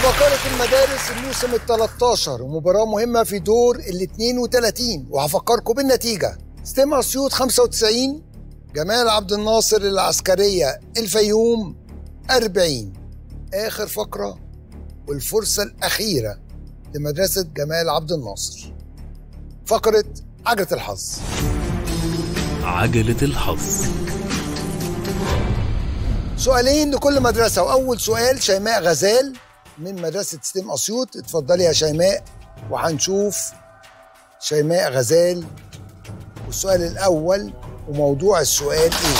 عباقرة المدارس الموسم ال 13 ومباراة مهمة في دور ال 32 وهفكركم بالنتيجة ستيم أسيوط 95 جمال عبد الناصر العسكرية الفيوم 40 آخر فقرة والفرصة الأخيرة لمدرسة جمال عبد الناصر فقرة عجلة الحظ عجلة الحظ سؤالين لكل مدرسة وأول سؤال شيماء غزال من مدرسة ستيم أسيوط اتفضلي يا شيماء وهنشوف شيماء غزال والسؤال الأول وموضوع السؤال إيه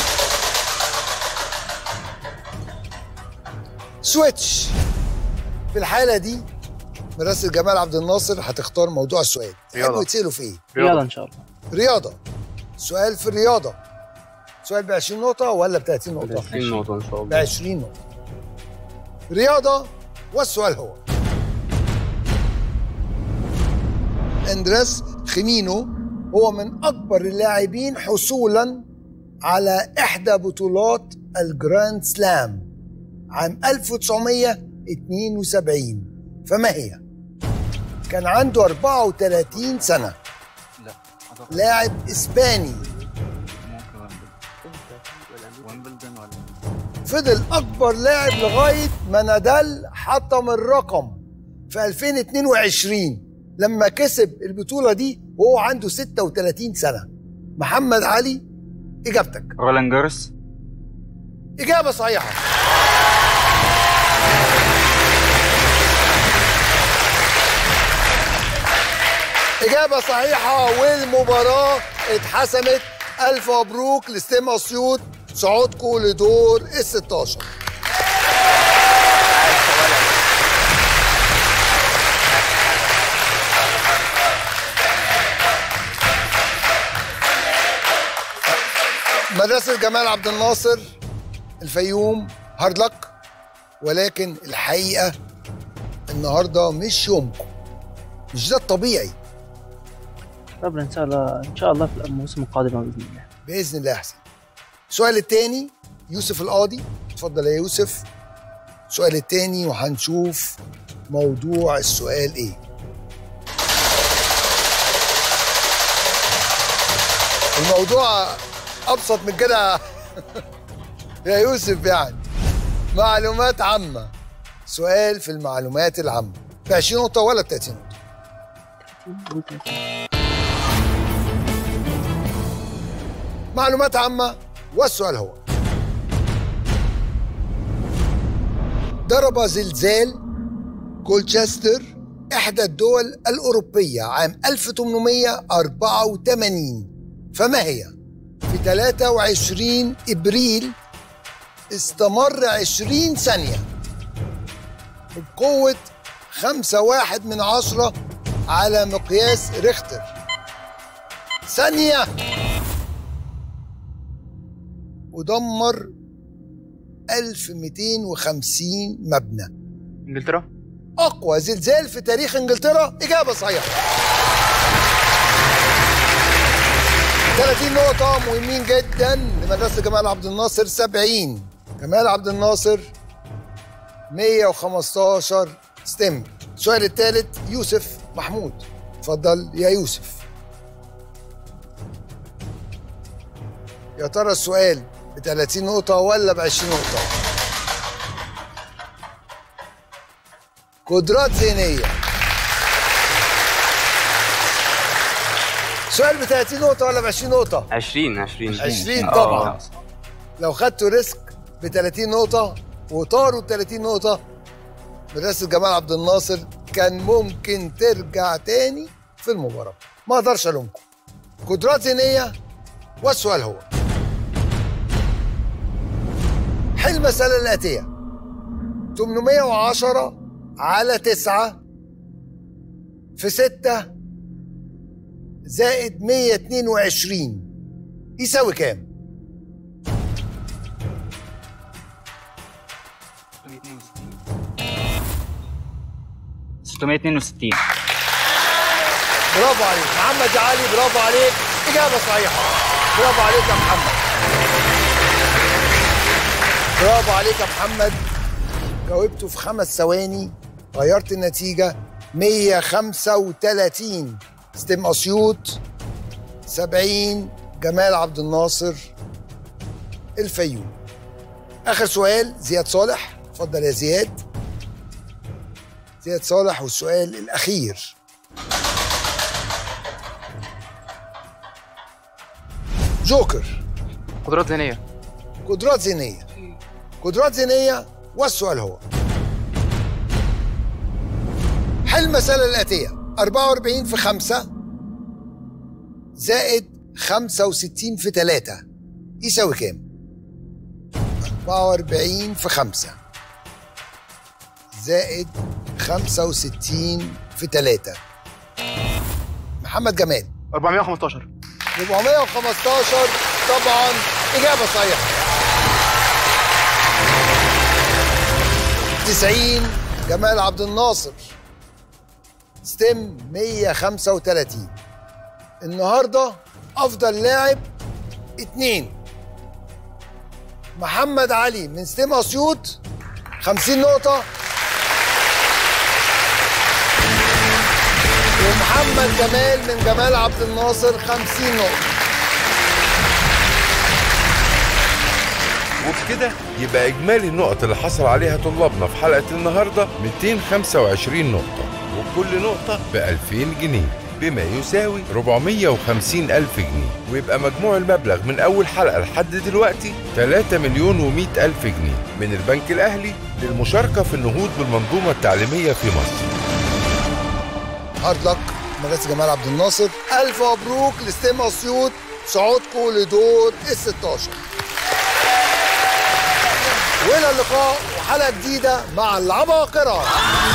سويتش في الحالة دي مدرسة جمال عبد الناصر هتختار موضوع السؤال رياضة. تحبوا يتسألوا في إيه يلا ان شاء الله رياضة سؤال في الرياضة سؤال ب 20 نقطة ولا ب 30 نقطة؟ 20 نقطة إن شاء ب الله 20 نقطة رياضة والسؤال هو اندريس خيمينو هو من أكبر اللاعبين حصولا على إحدى بطولات الجراند سلام عام 1972 فما هي؟ كان عنده 34 سنة لا لاعب إسباني ويمبلدون ولا فضل اكبر لاعب لغايه ما نادال حطم الرقم في 2022 لما كسب البطوله دي وهو عنده 36 سنه محمد علي اجابتك رولان جارس اجابه صحيحه إجابة صحيحة والمباراة اتحسمت ألف مبروك لستيم أسيوط صعودكم لدور ال 16 مدرسة جمال عبد الناصر الفيوم هارد لك ولكن الحقيقة النهاردة مش يومكم مش ده الطبيعي طب ان شاء الله ان شاء الله في الموسم القادم باذن الله باذن الله احسن السؤال الثاني يوسف القاضي اتفضل يا يوسف السؤال الثاني وهنشوف موضوع السؤال ايه الموضوع ابسط من كده يا يوسف يعني معلومات عامه سؤال في المعلومات العامه ب 20 نقطه ولا ب 30 نقطه معلومات عامة والسؤال هو ضرب زلزال كولتشستر إحدى الدول الأوروبية عام 1884 فما هي؟ في 23 إبريل استمر 20 ثانية بقوة خمسة واحد من عشرة على مقياس ريختر ثانية ودمر 1250 مبنى انجلترا أقوى زلزال في تاريخ إنجلترا إجابة صحيحة 30 نقطة مهمين جدا لمدرسة جمال عبد الناصر 70 جمال عبد الناصر 115 ستيم السؤال الثالث يوسف محمود اتفضل يا يوسف يا ترى السؤال ب 30 نقطة ولا ب 20 نقطة؟ قدرات ذهنية سؤال ب 30 نقطة ولا ب 20 نقطة؟ 20 20 20 آه. طبعا لو خدتوا ريسك ب 30 نقطة وطاروا ب 30 نقطة مدرسة جمال عبد الناصر كان ممكن ترجع تاني في المباراة ما اقدرش الومكم قدرات ذهنية والسؤال هو حل المسألة الآتية 810 على 9 في 6 زائد 122 يساوي كام؟ 662 برافو عليك محمد يا علي برافو عليك إجابة صحيحة برافو عليك يا محمد برافو عليك يا محمد جاوبته في خمس ثواني غيرت النتيجة 135 ستيم أسيوط 70 جمال عبد الناصر الفيوم آخر سؤال زياد صالح اتفضل يا زياد زياد صالح والسؤال الأخير جوكر قدرات ذهنية قدرات ذهنية قدرات ذهنية والسؤال هو حل المسألة الآتية 44 في 5 زائد 65 في 3 يساوي كام؟ 44 في 5 زائد 65 في 3 محمد جمال 415 415 طبعا إجابة صحيحة 90 جمال عبد الناصر ستيم 135 النهارده أفضل لاعب اتنين محمد علي من ستيم أسيوط 50 نقطة ومحمد جمال من جمال عبد الناصر 50 نقطة وبكده يبقى إجمالي النقط اللي حصل عليها طلابنا في حلقة النهاردة 225 نقطة وكل نقطة ب 2000 جنيه بما يساوي 450 ألف جنيه ويبقى مجموع المبلغ من أول حلقة لحد دلوقتي 3 مليون و100 ألف جنيه من البنك الأهلي للمشاركة في النهوض بالمنظومة التعليمية في مصر هارد لك مدرسة جمال عبد الناصر ألف مبروك لستيم أسيوط صعودكم لدور ال 16 وإلى اللقاء وحلقة جديدة مع العباقرة